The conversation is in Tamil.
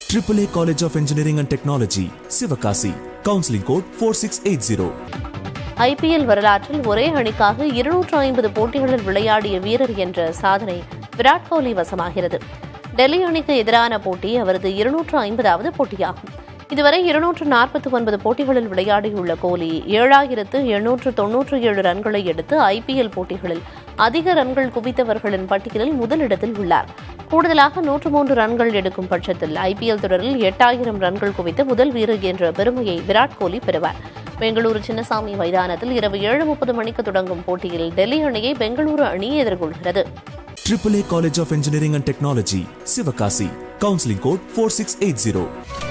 AAA College of Engineering and Technology, Sivakasi. Counseling code 4680. IPL வரலாற்றில் ஒரே அணிக்காக இருநூற்று ஐம்பது போட்டிகளில் விளையாடிய வீரர் என்ற சாதனை விராட் கோலி வசமாகிறது டெல்லி அணிக்கு எதிரான போட்டி அவரது இருநூற்று ஐம்பதாவது போட்டியாகும் இதுவரை இருநூற்று நாற்பத்தி ஒன்பது போட்டிகளில் விளையாடியுள்ள கோலி ஏழாயிரத்து எண்ணூற்று தொன்னூற்று ஏழு ரன்களை எடுத்து ஐபிஎல் போட்டிகளில் அதிக ரன்கள் குவித்தவர்களின் பட்டியலில் முதலிடத்தில் உள்ளார் கூடுதலாக நூற்று மூன்று ரன்கள் எடுக்கும் பட்சத்தில் ஐபிஎல் தொடரில் எட்டாயிரம் ரன்கள் குவித்த முதல் வீரர் என்ற பெருமையை விராட் கோலி பெறுவார் பெங்களூரு சின்னசாமி மைதானத்தில் இரவு ஏழு முப்பது மணிக்கு தொடங்கும் போட்டியில் டெல்லி அணியை பெங்களூரு அணி எதிர்கொள்கிறது AAA College of Engineering and Technology, Sivakasi. Counseling code 4680.